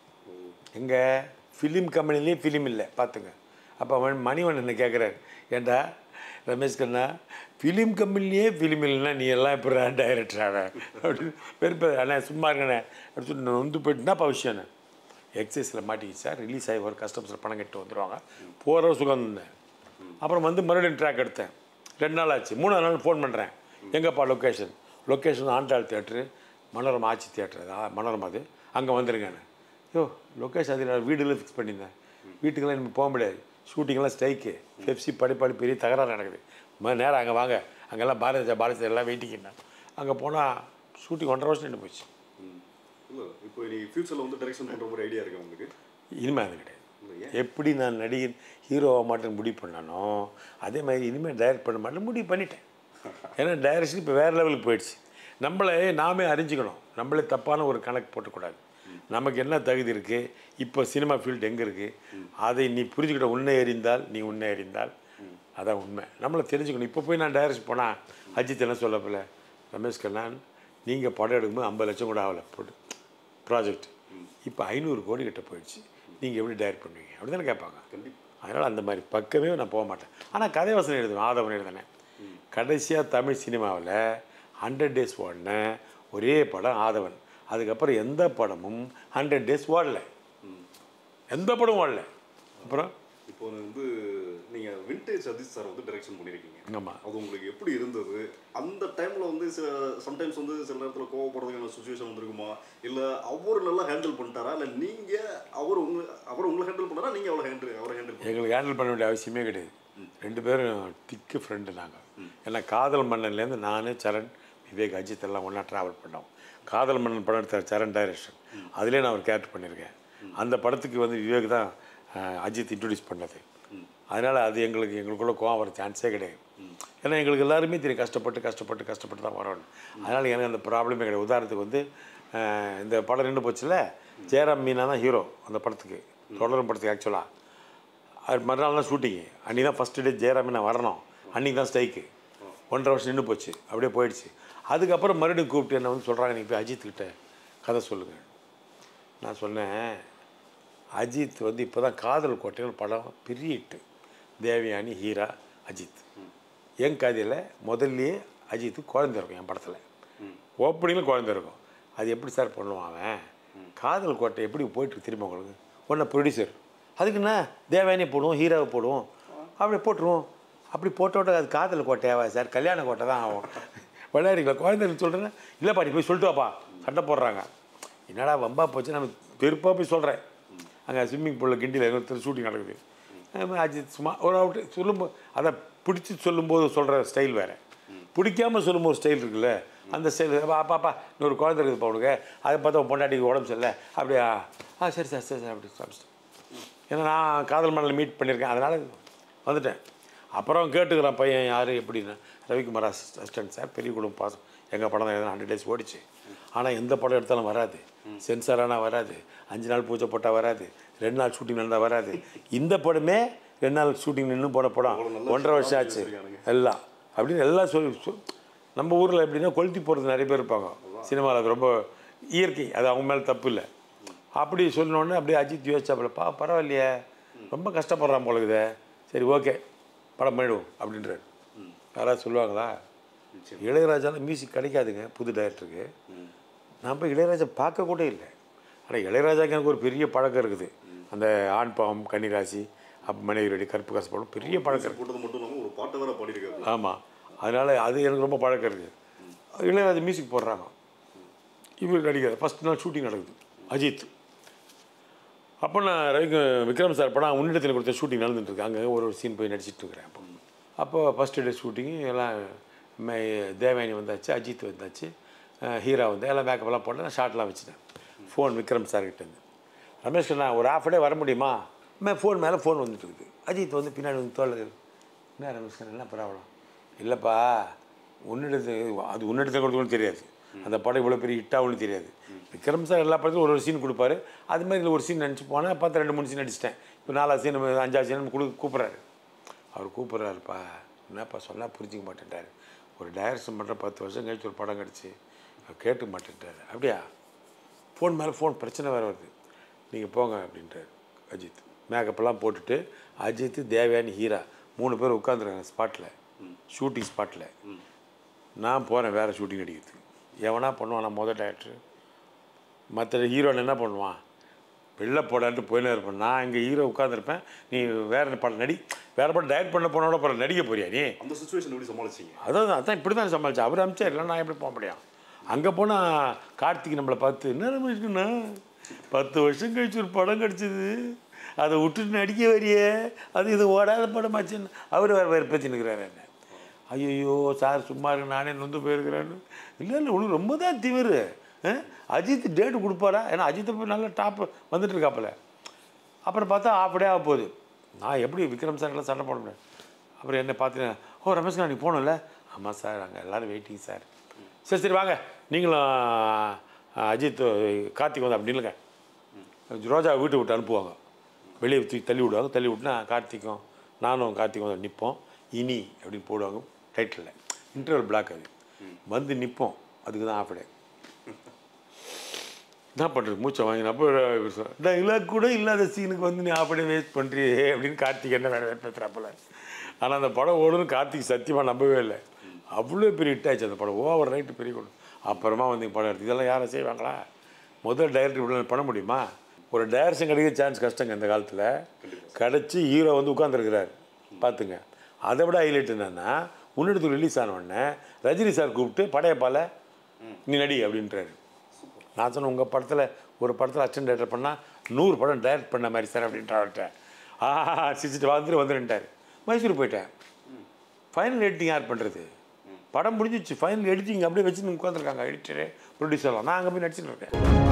எங்கே ஃபிலிம் கம்பெனிலேயே ஃபிலிம் இல்லை பார்த்துங்க அப்போ அவன் மணிவன் என்ன கேட்குறாரு ஏண்டா ரமேஷ் கண்ணா ஃபிலிம் கம்பெனிலேயே ஃபிலிம் இல்லைன்னா நீ எல்லாம் இப்போ டைரக்டராக அப்படின்னு வெறுப்பு அண்ணா சும்மா இருக்கண்ணே அப்படின்னு சொல்லி நான் வந்து போயிட்டுனா இப்போ விஷயம் எக்ஸைஸில் மாட்டிக்கிச்சு சார் ரிலீஸ் ஆகி ஒரு கஸ்டமர்ஸில் பணம் கட்டு வந்துடுவாங்க போகிற சுகம் இருந்தேன் அப்புறம் வந்து மறுபடியும் ட்ராக் எடுத்தேன் ரெண்டு நாள் ஆச்சு மூணாவது நாள் ஃபோன் பண்ணுறேன் எங்கப்பா location location Andal theatre Manorama ஆட்சி தேட்ரு அது மனோரமா அது அங்கே வந்துருங்கன்னு யோ லொக்கேஷன் அது நான் வீடுலாம் ஃபிக்ஸ் பண்ணியிருந்தேன் வீட்டுக்கெல்லாம் இனிமேல் போக முடியாது ஷூட்டிங்கெல்லாம் ஸ்ட்ரைக்கு பெப்சி படிப்பாடி பெரிய தகராறு நடக்குது ம நேரம் அங்கே வாங்க அங்கெல்லாம் பாரதி பாரதி எல்லாம் வெயிட்டிங்கண்ணா அங்கே போனால் ஷூட்டிங் ஒன்றரை வருஷம் நின்று போச்சு இல்லை இப்போ நீ ஃபியூச்சரில் வந்து டைரக்ஷன் பண்ணுற மாதிரி ஐடியா இருக்கா உங்களுக்கு இனிமேல் அது கிடையாது இல்லை ஏன் எப்படி நான் நடிகர் ஹீரோவாக மாட்டேன்னு முடிவு பண்ணானோ அதே மாதிரி இனிமேல் டைரக்ட் பண்ண மாட்டேன் முடிவு பண்ணிட்டேன் ஏன்னா டைரக்ஷன் இப்போ வேறு லெவலுக்கு போயிடுச்சு நம்மளே நாமே அறிஞ்சிக்கணும் நம்மளே தப்பான ஒரு கணக்கு போட்டக்கூடாது நமக்கு என்ன தகுதி இருக்குது இப்போ சினிமா ஃபீல்டு எங்கே இருக்குது அதை நீ புரிஞ்சுக்கிட்ட உன்னை எறிந்தால் நீ உன்னை எறிந்தால் அதான் உண்மை நம்மளை தெரிஞ்சுக்கணும் இப்போ போய் நான் டைரக்ஷன் போனால் அஜித் என்ன சொல்லப்பில்ல ரமேஷ் கண்ணான் நீங்கள் படம் எடுக்கும்போது ஐம்பது லட்சம் கூட ஆகலை போட்டு ப்ராஜெக்ட் இப்போ ஐநூறு கோடி கிட்ட போயிடுச்சு நீங்கள் எப்படி டைரக்ட் பண்ணுவீங்க அப்படி தானே கேட்பாங்க கண்டிப்பாக அதனால் அந்த மாதிரி பக்கமே நான் போக மாட்டேன் ஆனால் கதை வசனம் எழுதுவேன் ஆதவன் எழுதினேன் கடைசியாக தமிழ் சினிமாவில் ஹண்ட்ரட் டேஸ் ஓடின ஒரே படம் ஆதவன் அதுக்கப்புறம் எந்த படமும் ஹண்ட்ரட் டேஸ் ஓடல எந்த படமும் ஓடல அப்புறம் இப்போ வந்து நீங்கள் விண்டேஜ் அஜித் சார் வந்து டைரக்ஷன் பண்ணியிருக்கீங்க ஆமாம் அது உங்களுக்கு எப்படி இருந்தது அந்த டைமில் வந்து சில சம்டைம்ஸ் வந்து சில நேரத்தில் கோவப்படுறதுக்கான சுச்சுவேஷன் வந்திருக்குமா இல்லை அவர் நல்லா ஹேண்டில் பண்ணிட்டாரா இல்லை நீங்கள் அவர் உங்க அவர் உங்களை ஹேண்டில் பண்ணாரா நீங்கள் அவரை ஹேண்டில் அவரை ஹேண்டில் எங்களுக்கு ஹேண்டில் பண்ண வேண்டிய அவசியமே கிடையாது ரெண்டு பேரும் திக்கு ஃப்ரெண்டு நாங்கள் ஏன்னா காதல் மன்னன்லேருந்து நான் சரண் விவேக் அஜித் எல்லாம் ஒன்றா ட்ராவல் பண்ணோம் காதல் மன்னன் படம் எடுத்த சரண் டைரக்ஷன் அதிலே நான் ஒரு கேரக்டர் பண்ணியிருக்கேன் அந்த படத்துக்கு வந்து விவேக் தான் அஹ், அஜித் இன்ட்ரடியூஸ் பண்ணது அதனால் அது எங்களுக்கு எங்களுக்குள்ள கோவம் வர சான்ஸே கிடையாது ஏன்னா எங்களுக்கு எல்லாருமே தெரியும் கஷ்டப்பட்டு கஷ்டப்பட்டு கஷ்டப்பட்டு தான் வரணும் அதனால் எனக்கு அந்த ப்ராப்ளமே கிடையாது உதாரணத்துக்கு வந்து அஹ், இந்த படம் நின்று போச்சுல ஜெயராம் மீனா தான் ஹீரோ அந்த படத்துக்கு தொடரும் படத்துக்கு ஆக்சுவலாக அது மறுநாள் தான் ஷூட்டிங்கு அன்றைக்கி தான் ஃபஸ்ட்டு டே ஜெயராமி நான் வரணும் அன்றைக்கி தான் ஸ்ட்ரைக்கு ஒன்றரை வருஷம் நின்று போச்சு அப்படியே போயிடுச்சு அதுக்கப்புறம் மறுபடியும் கூப்பிட்டு என்ன வந்து சொல்கிறாங்க நீங்கள் போய் அஜித் கிட்ட கதை சொல்லுங்கள் நான் சொன்னேன் அஜித் வந்து இப்போ தான் காதல் கோட்டைகள் படம் பெரிய ஹிட்டு தேவயானி ஹீரா அஜித் என் கதையில் முதல்லயே அஜித் குழந்தை இருக்கும் என் படத்தில் ஓப்பனிங்கில் குழந்தை இருக்கும் அது எப்படி சார் பண்ணுவான் அவன் காதல் கோட்டை எப்படி போயிட்டு திரும்ப உங்களுக்கு ஒன்று ப்ரொடியூசர் அதுக்கு என்ன தேவயானியை போடுவோம் ஹீரோவை போடுவோம் அப்படி போட்டுருவோம் அப்படி போட்டோட அது காதல் கோட்டையாவா சார் கல்யாண கோட்டை தான் ஆகும் விளையாடுறீங்களா குழந்தைன்னு சொல்கிறேன் இல்லைப்பா நீ போய் சொல்லிட்டு வாப்பா சண்டை போடுறாங்க என்னடா வம்பா போச்சு நம்ம பெருப்பாக போய் சொல்கிறேன் அங்கே ஸ்விம்மிங் பூலில் கிண்டியில் எங்கள் ஷூட்டிங் நடக்குது அது அஜித் சும்மா ஒரு அவுட்டு சொல்லும்போது அதை பிடிச்சி சொல்லும்போது சொல்கிற ஸ்டைல் வேறு பிடிக்காம சொல்லும்போது ஸ்டைல் இருக்குல்ல அந்த ஸ்டைல் பாப்பா இன்னொரு குழந்தை இருக்குதுப்பா உனக்கு அதை பார்த்தா உன் பொண்டாட்டிக்கு உடம்பு சரியில்லை அப்படியா ஆ சரி சார் சரி சார் அப்படி சாப்பிட்டு ஏன்னா நான் காதல் மண்ணில் மீட் பண்ணியிருக்கேன் அதனால் வந்துட்டேன் அப்புறம் கேட்டுக்கிறேன் பையன் யார் எப்படின்னு ரவிக்குமார் அசிஸ்டன்ட் சார் பெரிய குடும்பம் பாசம் எங்கள் படம் தான் ஹண்ட்ரட் டேஸ் ஓடிச்சு ஆனால் எந்த படம் எடுத்தாலும் வராது சென்சார் ஆனால் வராது அஞ்சு நாள் பூஜை போட்டால் வராது ரெண்டு நாள் ஷூட்டிங் நடந்தால் வராது இந்த படமே ரெண்டு நாள் ஷூட்டிங் நின்று போன படம் அவ்வளவு நல்ல ஒன்றரை வருஷம் விஷயம் ஆச்சு வச்சிருக்கானுங்க. எல்லாம் அப்படின்னு எல்லாம் சொல்லி சொ- நம்ம ஊரில் எப்படின்னா கொளுத்தி போகிறது நிறைய பேர் இருப்பாங்க சினிமாவில் அது ரொம்ப இயற்கை அது அவங்க மேலே தப்பு இல்லை அப்படி சொன்னோடனே அப்படியே அஜித் யோசிச்சாப்புலப்பா பரவாயில்லையே ரொம்ப கஷ்டப்படுறான் போல இருக்குதே சரி ஓகே படம் பண்ணிடுவோம் அப்படின்றாரு யாராவது சொல்லுவாங்களா நிச்சயம். இளையராஜால மியூசிக் கிடைக்காதுங்க புது டைரக்டருக்கு நான் போய் இளையராஜா பார்க்க கூட இல்லை ஆனால் இளையராஜாக்கு எனக்கு ஒரு பெரிய பழக்கம் இருக்குது அந்த ஆண் பாவம் கன்னிராசி அப்போ மனைவி ரெடி கருப்பு காசு படம் பெரிய பழக்கம் இருக்குது போட்டது மட்டும் இல்லாமல் ஒரு பாட்டை வேற பாடியிருக்காரு ஆமாம் அதனால் அது எனக்கு ரொம்ப பழக்கம் இருக்குது இளையராஜா மியூசிக் போடுறாங்க இவர் நடிக்கிறார் ஃபஸ்ட் நாள் ஷூட்டிங் நடக்குது அஜித் அப்போ நான் ரவி விக்ரம் சார் படம் உன்னிடத்தில் கொடுத்த ஷூட்டிங் நடந்துட்டு இருக்கு அங்கே ஒரு ஒரு சீன் போய் நடிச்சிட்டு இருக்கிறேன் அப்போ அப்போ ஃபஸ்ட் டே ஷூட்டிங் எல்லாம் மே- தேவயானி வந்தாச்சு அஜித் வந்தாச்சு அஹ் ஹீரா வந்து எல்லாம் மேக்கப்லாம் போட்டு நான் ஷார்ட்லாம் வச்சுட்டேன் ஃபோன் விக்ரம் சார் கிட்ட இருந்து ரமேஷ் கண்ணா ஒரு half டே வர முடியுமா மே ஃபோன் மேலே ஃபோன் வந்துட்டு இருக்குது அஜித் வந்து பின்னாடி வந்து தோல் என்ன ரமேஷ் கண்ணா என்ன ப்ராப்ளம் இல்லைப்பா உன்னிடத்து அது உன்னிடத்தில் கொடுக்கணும்னு தெரியாது அந்த படம் இவ்வளோ பெரிய ஹிட்டாகும்னு தெரியாது விக்ரம் சார் எல்லா படத்துலையும் ஒரு ஒரு சீன் கொடுப்பாரு அது மாதிரி இதில் ஒரு சீன் நினச்சி போனேன் பார்த்து ரெண்டு மூணு சீன் நடிச்சிட்டேன் இப்போ நாலாவது சீன் அஞ்சாவது சீன் கொடு கூப்பிட்றாரு அவர் கூப்பிட்றாருப்பா என்னப்பா சொன்னால் புரிஞ்சிக்க மாட்டேன்ட்டார் ஒரு டைரக்ஷன் பண்ணுற பத்து வருஷம் கழிச்சு ஒரு படம் கிடச்சி கேட்க மாட்டேன்ட்டார் அப்படியா ஃபோன் மேலே ஃபோன் பிரச்சனை வேறு வருது நீங்கள் போங்க அப்படின்ட்டார் அஜித் மேக்கப்லாம் போட்டுட்டு அஜித் தேவயானி ஹீரா மூணு பேர் உட்காந்துருக்காங்க ஸ்பாட்டில் ஷூட்டிங் ஸ்பாட்டில் நான் போகிறேன் வேறு ஷூட்டிங் அடிக்கிறதுக்கு எவனா பண்ணுவான் நான் மொதல் டேரக்டர் மற்ற ஹீரோன் என்ன பண்ணுவான் வெளில போடான்ட்டு போயினே இருப்பேன் நான் இங்கே ஹீரோ உட்காந்துருப்பேன் நீ வேறு படம் நடி வேறு படம் டைரக்ட் பண்ண போனோட அப்புறம் நடிக்க போறியா நீ அந்த சுச்சுவேஷன் எப்படி சமாளிச்சீங்க அதான் அதான் இப்படி தான் சமாளிச்சேன் அவர் அமிச்சா இல்லை நான் எப்படி போக முடியும் அங்கே போனால் கார்த்திக் நம்மளை பார்த்து என்ன ரமேஷ்ண்ணா பத்து வருஷம் கழிச்சு ஒரு படம் கிடச்சிது அதை விட்டுட்டு நடிக்க வரியே அது இது ஓடாத படமாச்சுன்னு அவர் வேறு வேறு பேச்சு நிற்கிறாரு என்ன ஐயோ சார் சும்மா இருக்கு நானே நொந்து போயிருக்கிறேன்னு இல்லை இல்லை உனக்கு ரொம்ப தான் திமிரு ஆ? அஜித் டேட்டு கொடுப்பாரா ஏன்னா அஜித் போய் நல்ல டாப் வந்துட்டு இருக்காப்புல அப்புறம் பார்த்தா ஆஃப் டே ஆக போகுது நான் எப்படி விக்ரம் சார் எல்லாம் சண்டை போட முடியும் அப்புறம் என்ன பார்த்தீங்கன்னா ஓ ரமேஷ்கா நீ போகணும்ல ஆமாம் சார் அங்கே எல்லோரும் வெயிட்டிங் சார் சரி சரி வாங்க நீங்களும் ஆ, அஜித் கார்த்திக் வந்து அப்படி இல்லைங்க ரோஜா வீட்டை விட்டு அனுப்புவாங்க வெளியே தூக்கி தள்ளி விடுவாங்க தள்ளி விட்டுனா கார்த்திக்கும் நானும் கார்த்திக்கும் வந்து நிற்போம் இனி அப்படின்னு போடுவாங்க டைட்டிலில் இன்டர்வல் பிளாக் அது வந்து நிற்போம் அதுக்கு தான் ஆஃப் டே என்ன பண்ணுறது மூச்சை வாங்கி அப்போ டைலாக் கூட இல்லாத சீனுக்கு வந்து நீ அப்படியே வேஸ்ட் பண்ணுறியே அப்படின்னு கார்த்திக் என்ன வேறு பேசுகிறாப்புல ஆனால் அந்த படம் ஓடுன்னு கார்த்திக் சத்தியமாக நம்பவே இல்லை அவ்வளோ பெரிய ஹிட் ஆச்சு அந்த படம் ஓவர் ரைட்டு பெரிய கொடு அப்புறமா வந்து படம் எடுத்து இதெல்லாம் யாரும் செய்வாங்களா முதல் டைரக்டர் இவ்வளோ பண்ண முடியுமா ஒரு டைரக்ஷன் கிடைக்க சான்ஸ் கஷ்டங்க இந்த காலத்தில் கிடச்சி ஹீரோ வந்து உட்காந்துருக்கிறார் பார்த்துங்க அதை விட ஹைலைட் என்னென்னா உன்னிடத்து ரிலீஸ் ஆன உடனே ரஜினி சார் கூப்பிட்டு படையப்பால நீ நடி அப்படின்றாரு நான் சொன்னேன் உங்கள் படத்தில் ஒரு படத்தில் அச்சன் டேரக்டர் பண்ணால் நூறு படம் டைரக்ட் பண்ண மாதிரி சார் அப்படின்ற அவர்கிட்ட ஆஹா சிரிச்சிட்டு வந்துட்டு வந்துருன்ட்டார் மைசூர் போயிட்டேன் ஃபைனல் எடிட்டிங் யார் பண்ணுறது படம் முடிஞ்சிச்சு ஃபைனல் எடிட்டிங் அப்படியே வச்சு உட்காந்துருக்காங்க எடிட்டரு ப்ரொடியூசர்லாம் நான் அங்கே போய் நடிச்சுட்டு இருக்கேன்